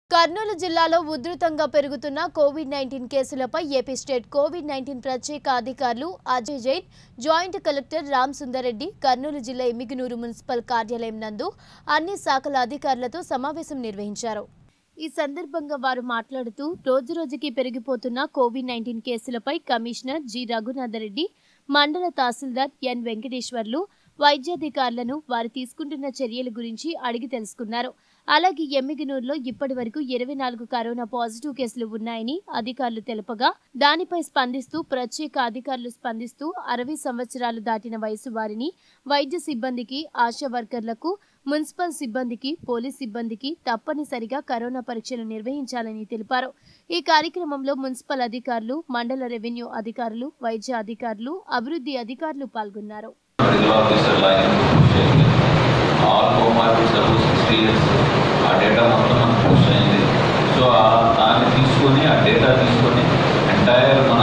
కర్నూలు జిల్లాలో ఉధృతంగా పెరుగుతున్న కోవిడ్ నైన్టీన్ కేసులపై ఏపీ స్టేట్ కోవిడ్ నైన్టీన్ ప్రత్యేక అధికారులు అజయ్ జైన్ జాయింట్ కలెక్టర్ రామ్ సుందర్రెడ్డి కర్నూలు జిల్లా ఎమ్మిగనూరు మున్సిపల్ కార్యాలయం నందు అన్ని శాఖల అధికారులతో సమావేశం నిర్వహించారు ఈ సందర్భంగా వారు మాట్లాడుతూ రోజురోజుకి పెరిగిపోతున్న కోవిడ్ నైన్టీన్ కేసులపై కమిషనర్ జి రఘునాథరెడ్డి మండల తహసీల్దార్ ఎన్ వెంకటేశ్వర్లు వైద్యాధికారులను వారు తీసుకుంటున్న చర్యల గురించి అడిగి తెలుసుకున్నారు అలాగే ఎమ్మిగనూరులో ఇప్పటి వరకు ఇరవై నాలుగు కరోనా పాజిటివ్ కేసులు ఉన్నాయని అధికారులు తెలుపగా దానిపై స్పందిస్తూ ప్రత్యేక అధికారులు స్పందిస్తూ అరవై సంవత్సరాలు దాటిన వయసు వారిని వైద్య సిబ్బందికి ఆశా వర్కర్లకు మున్సిపల్ సిబ్బందికి పోలీస్ సిబ్బందికి తప్పనిసరిగా కరోనా పరీక్షలు నిర్వహించాలని తెలిపారు ఈ కార్యక్రమంలో మున్సిపల్ అధికారులు మండల రెవెన్యూ అధికారులు వైద్య అధికారులు అభివృద్ధి అధికారులు పాల్గొన్నారు మెడికల్ ఆఫీసర్ లైన్ చేయండి all comorbids above sixty years ఆ డేటా మొత్తం మనకు పోస్ట్ అయింది సో ఆ దాన్ని తీసుకొని ఆ డేటా తీసుకొని ఎంటైర్ మన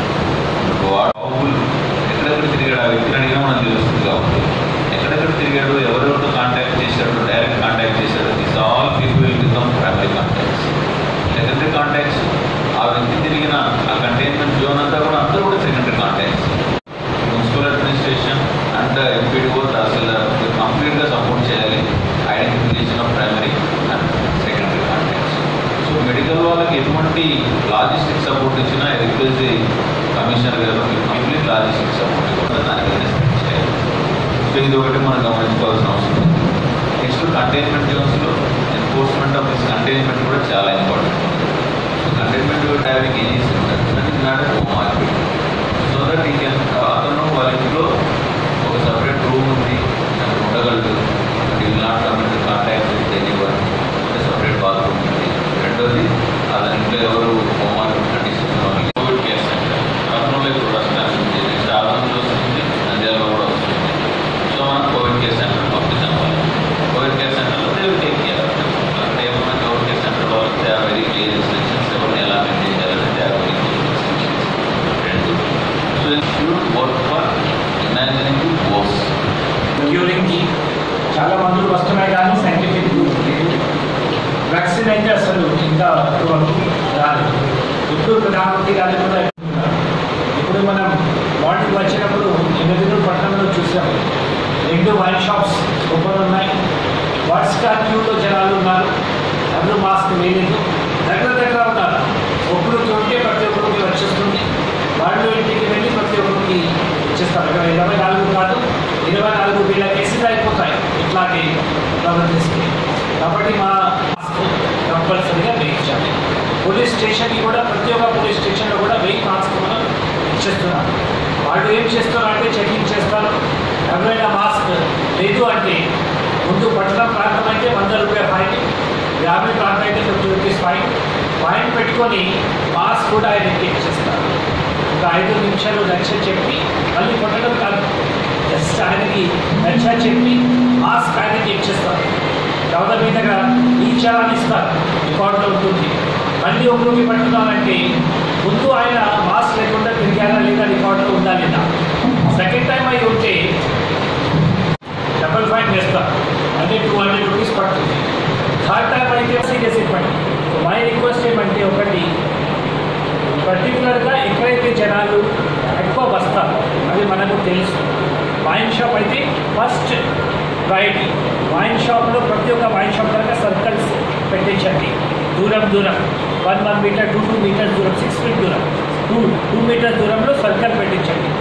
వాడబుల్ ఎక్కడెక్కడ తిరిగాడు ఆ వ్యక్తిని అడిగినా మనకు తెలుస్తుంది కాబట్టి ఎక్కడెక్కడ తిరిగాడు ఎవరెవరితో కాంటాక్ట్ చేశాడు డైరెక్ట్ కాంటాక్ట్ చేశాడు this all people will become primary contacts secondary contacts ఆ వ్యక్తి తిరిగిన ఆ కంటైన్మెంట్ జోన్ అంతా కూడా అందరూ కూడా secondary contacts municipal administration and MPDO తహసీల్దార్ కంప్లీట్గా సపోర్ట్ చేయాలి identification of primary and secondary contacts so medical వాళ్ళకి ఎటువంటి లాజిస్టిక్ సపోర్ట్ ఇచ్చినా రిక్వెస్ట్ కమిషనర్ గారు మీరు కంప్లీట్ లాజిస్టిక్ సపోర్ట్ ఇవ్వకుండా దాని మీద స్పెండ్ చేయాలి సో ఇది ఒకటి మనం గమనించుకోవాల్సిన అవసరం ఉంది నెక్స్ట్ కంటైన్మెంట్ జోన్స్లో ఎన్ఫోర్స్మెంట్ ఆఫ్ దిస్ కంటైన్మెంట్ కూడా చాలా important so containment having any symptoms that is not home market so that ఈ కెన్ అతను వాళ్ళ ఇంట్లో ఒక సపరేట్ రూమ్ ఉంది అతను ఉండగలడు and will not come in contact with any one separate bathroom ఉంది రెండోది అతని ఇంట్లో ఎవరు home market condition Covid care centre Kurnool ఇప్పుడు ప్రస్తుతానికి ఉంది నెక్స్ట్ ఆంధ్రలో వస్తుంది నంద్యాలలో కూడా వస్తుంది సో మనం కోవిడ్ కేర్ సెంటర్ పంపిస్తాం వాళ్ళు కోవిడ్ కేర్ సెంటర్లో దే విల్ టేక్ కేర్ అంటే ఏమన్నా కోవిడ్ కేర్ సెంటర్ వాళ్ళకి they are very clear instructions ఎవరిని ఎలా మెయింటైన్ చేయాలని they are very clear instructions రెండు so should work for imagining worse క్యూరింగ్కి చాలా మందులు వస్తున్నాయి కానీ సైంటిఫిక్ వ్యాక్సిన్ అయితే అసలు ఇంకా ఇప్పటివరకు రాలేదు ఇప్పుడు ప్రధానమంత్రి గారు కూడా చెప్తున్నారు. ఇప్పుడు మనం వాటికి వచ్చినప్పుడు ఎనిమిది పట్టణంలో చూసాము రెండు వైన్ షాప్స్ ఓపెన్ ఉన్నాయి వాట్స్ క్యూలో జనాలు ఉన్నారు అందరూ మాస్క్ వేయలేదు దగ్గర దగ్గర ఉన్నారు ఒప్పుడు చూంటే ప్రతి ఒక్కరికి వచ్చేస్తుంది వాళ్ళు ఇంటికి వెళ్ళి ప్రతి ఒక్కరికి ఇచ్చేస్తారు ఇక్కడ ఇరవై నాలుగు కాదు ఇరవై నాలుగు వీళ్ళ కేసెస్ అయిపోతాయి ఇట్లాగే ప్రవర్తిస్తే కాబట్టి మా మాస్క్ కంపల్సరీగా వేయించాలి పోలీస్ స్టేషన్కి కూడా ప్రతి ఒక్క పోలీస్ స్టేషన్లో కూడా వెయ్యి మాస్క్ మనం ఇచ్చేస్తున్నాం వాళ్ళు ఏం చేస్తారంటే చెకింగ్ చేస్తారు ఎవరైనా మాస్క్ లేదు అంటే ముందు పట్టణం ప్రాంతం అయితే వంద రూపాయల ఫైన్ గ్రామీణ ప్రాంతం అయితే ఫిఫ్టీ రూపీస్ ఫైన్ ఫైన్ పెట్టుకొని మాస్క్ కూడా ఆయనకి ఇచ్చేస్తారు ఒక ఐదు నిమిషాలు లక్ష చెప్పి మళ్ళీ కొట్టడం కాదు జస్ట్ ఆయనకి లక్ష చెప్పి మాస్క్ ఆయనకి ఇచ్చేస్తారు తర్వాత మీదగా ఈ చలాన్ ఇస్తారు రికార్డులో ఉంటుంది మళ్ళీ ఒకరికి పట్టుకోవాలంటే ముందు ఆయన మాస్క్ లేకుండా తిరిగారా లేదా రికార్డులో ఉందా లేదా సెకండ్ టైం అయి ఉంటే డబల్ ఫైన్ వేస్తారు అంటే టూ హండ్రెడ్ రూపీస్ పడుతుంది థర్డ్ టైం అయితే సీరియస్ ఇవ్వండి మై రిక్వెస్ట్ ఏమంటే ఒకటి పర్టికులర్గా ఎక్కడైతే జనాలు ఎక్కువ వస్తారు అది మనకు తెలుసు వైన్ షాప్ అయితే ఫస్ట్ ప్రయారిటీ వైన్ షాప్లో ప్రతి ఒక్క వైన్ షాప్ కనుక సర్కిల్స్ పెట్టించండి దూరం దూరం one one metre two two metres దూరం సిక్స్ ఫీట్ దూరం టూ టూ మీటర్స్ దూరంలో సర్కిల్ పెట్టించండి